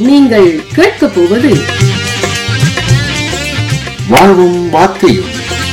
நீங்கள் கேட்கப் போவது வாழ்வும் வார்த்தையும்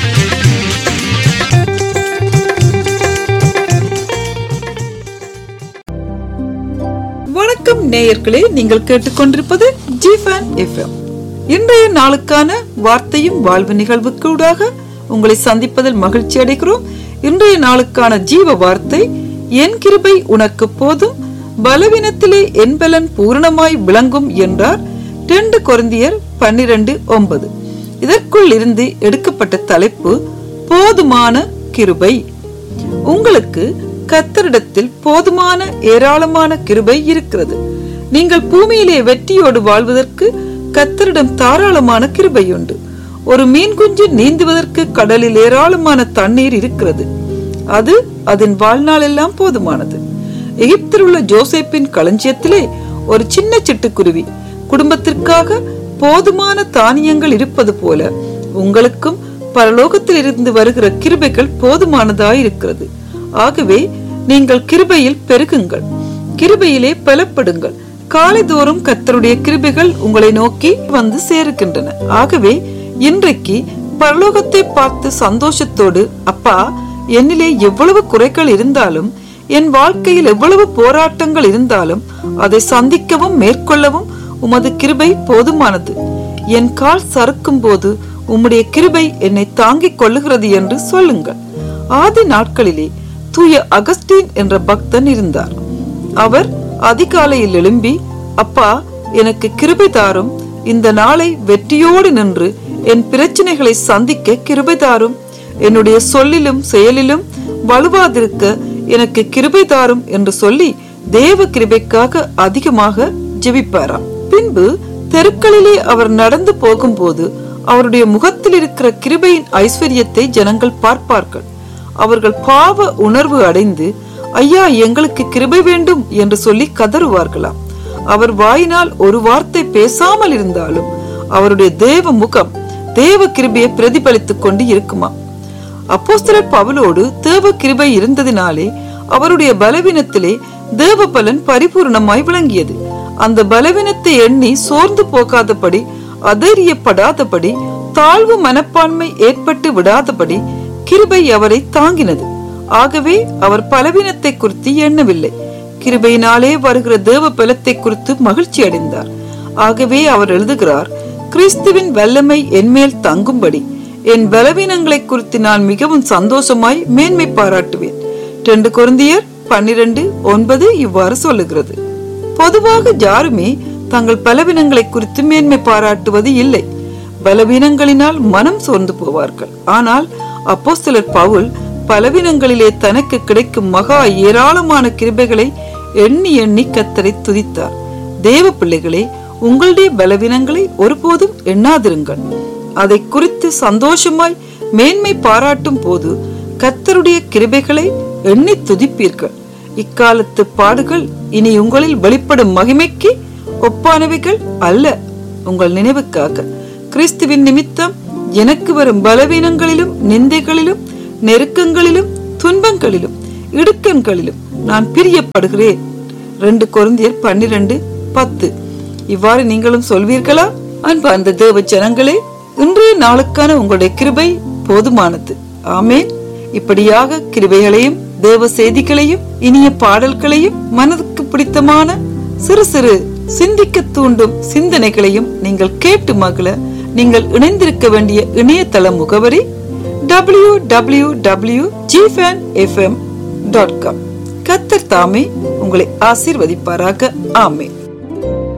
வணக்கம் நேயர்களே நீங்கள் கேட்டுக்கொண்டிருப்பது ஜிஃபன் எஃப்எம் இன்றைய நாளுக்கான வார்த்தையும் வாழ்வு நிகழ்வுக்கூடாக உங்களை சந்திப்பதில் மகிழ்ச்சி அடைகிறோம் இன்றைய நாளுக்கான ஜீவ வார்த்தை என் கிருபை உனக்கு போதும் பலவீனத்திலே என் பலன் பூரணமாய் விளங்கும் என்றார் ரெண்டு கொரிந்தியர் பன்னிரண்டு ஒன்பது இதற்குள் இருந்து எடுக்கப்பட்ட தலைப்பு போதுமான கிருபை உங்களுக்கு கத்தரிடத்தில் போதுமான ஏராளமான கிருபை இருக்கிறது நீங்கள் பூமியிலே வெற்றியோடு வாழ்வதற்கு கத்தரிடம் தாராளமான கிருபை உண்டு ஒரு மீன் குஞ்சு நீந்துவதற்கு கடலில் ஏராளமான தண்ணீர் இருக்கிறது அது அதன் வாழ்நாள் எல்லாம் போதுமானது எகிப்தில் உள்ள ஜோசேப்பின் களஞ்சியத்திலே ஒரு சின்ன சிட்டுக்குருவி குடும்பத்திற்காக போதுமான தானியங்கள் இருப்பது போல உங்களுக்கும் பரலோகத்தில் இருந்து வருகிற கிருபைகள் போதுமானதாயிருக்கிறது ஆகவே நீங்கள் கிருபையில் பெருகுங்கள் கிருபையிலே பலப்படுங்கள் காலைதோறும் கத்தருடைய கிருபைகள் உங்களை நோக்கி வந்து சேருகின்றன ஆகவே இன்றைக்கு பரலோகத்தை பார்த்து சந்தோஷத்தோடு அப்பா என்னிலே எவ்வளவு குறைகள் இருந்தாலும் என் வாழ்க்கையில் எவ்வளவு போராட்டங்கள் இருந்தாலும் அதை சந்திக்கவும் மேற்கொள்ளவும் உமது கிருபை போதுமானது என் கால் சறுக்கும் போது உம்முடைய கிருபை என்னை தாங்கிக் கொள்ளுகிறது என்று சொல்லுங்கள் ஆதி நாட்களிலே தூய அகஸ்டீன் என்ற பக்தன் இருந்தார் அவர் அதிகாலையில் எழும்பி அப்பா எனக்கு கிருபை தாரும் இந்த நாளை வெற்றியோடு நின்று என் பிரச்சனைகளை சந்திக்க கிருபை தாரும் என்னுடைய சொல்லிலும் செயலிலும் வலுவாதிருக்க எனக்கு கிருபை தாரும் என்று சொல்லி தேவ கிருபைக்காக அதிகமாக ஜெபிப்பாராம் பின்பு தெருக்களிலே அவர் நடந்து போகும்போது அவருடைய முகத்தில் இருக்கிற கிருபையின் ஐஸ்வர்யத்தை ஜனங்கள் பார்ப்பார்கள் அவர்கள் பாவ உணர்வு அடைந்து ஐயா எங்களுக்கு கிருபை வேண்டும் என்று சொல்லி கதறுவார்களாம் அவர் வாயினால் ஒரு வார்த்தை பேசாமல் இருந்தாலும் அவருடைய தேவ முகம் தேவ கிருபையை பிரதிபலித்துக் கொண்டு இருக்குமா அப்போஸ்தலர் பவுலோடு தேவ கிருபை இருந்ததினாலே அவருடைய பலவீனத்திலே தேவ பலன் பரிபூர்ணமாய் விளங்கியது அந்த பலவீனத்தை எண்ணி சோர்ந்து போகாதபடி அதறியப்படாதபடி தாழ்வு மனப்பான்மை ஏற்பட்டு விடாதபடி கிருபை அவரை தாங்கினது ஆகவே அவர் பலவீனத்தை குறித்து எண்ணவில்லை கிருபையினாலே வருகிற தேவ பலத்தை குறித்து மகிழ்ச்சி அடைந்தார் ஆகவே அவர் எழுதுகிறார் கிறிஸ்துவின் வல்லமை என்மேல் தங்கும்படி என் பலவீனங்களை குறித்து நான் மிகவும் சந்தோஷமாய் மேன்மை பாராட்டுவேன் ரெண்டு குருந்தியர் பன்னிரண்டு ஒன்பது இவ்வாறு சொல்லுகிறது பொதுவாக யாருமே தங்கள் பலவீனங்களை குறித்து மேன்மை பாராட்டுவது இல்லை பலவீனங்களினால் மனம் சோர்ந்து போவார்கள் ஆனால் அப்போஸ்தலர் பவுல் பலவீனங்களிலே தனக்கு கிடைக்கும் மகா ஏராளமான கிருபைகளை எண்ணி எண்ணி கத்தரை துதித்தார் தேவ பிள்ளைகளே உங்களுடைய பலவீனங்களை ஒருபோதும் எண்ணாதிருங்கள் அதை குறித்து சந்தோஷமாய் மேன்மை பாராட்டும் போது கத்தருடைய கிருபைகளை எண்ணி துதிப்பீர்கள் இக்காலத்து பாடுகள் இனி உங்களில் வெளிப்படும் மகிமைக்கு ஒப்பானவைகள் அல்ல உங்கள் நினைவுக்காக கிறிஸ்துவின் நிமித்தம் எனக்கு வரும் பலவீனங்களிலும் நிந்தைகளிலும் நெருக்கங்களிலும் துன்பங்களிலும் இடுக்கண்களிலும் நான் பிரியப்படுகிறேன் ரெண்டு கொருந்தியர் பன்னிரண்டு பத்து இவ்வாறு நீங்களும் சொல்வீர்களா அன்பார்ந்த தேவ ஜனங்களே இன்றைய நாளுக்கான உங்களுடைய கிருபை போதுமானது ஆமேன் இப்படியாக கிருபைகளையும் தேவ செய்திகளையும் இனிய பாடல்களையும் மனதுக்கு பிடித்தமான சிறு சிறு சிந்திக்க தூண்டும் சிந்தனைகளையும் நீங்கள் கேட்டு மகள நீங்கள் இணைந்திருக்க வேண்டிய இணையதள முகவரி டபிள்யூ டபிள்யூ டபிள்யூ ஜிஃபேன் எஃப்எம் டாட் காம் கத்தர் தாமே உங்களை ஆசீர்வதிப்பாராக ஆமே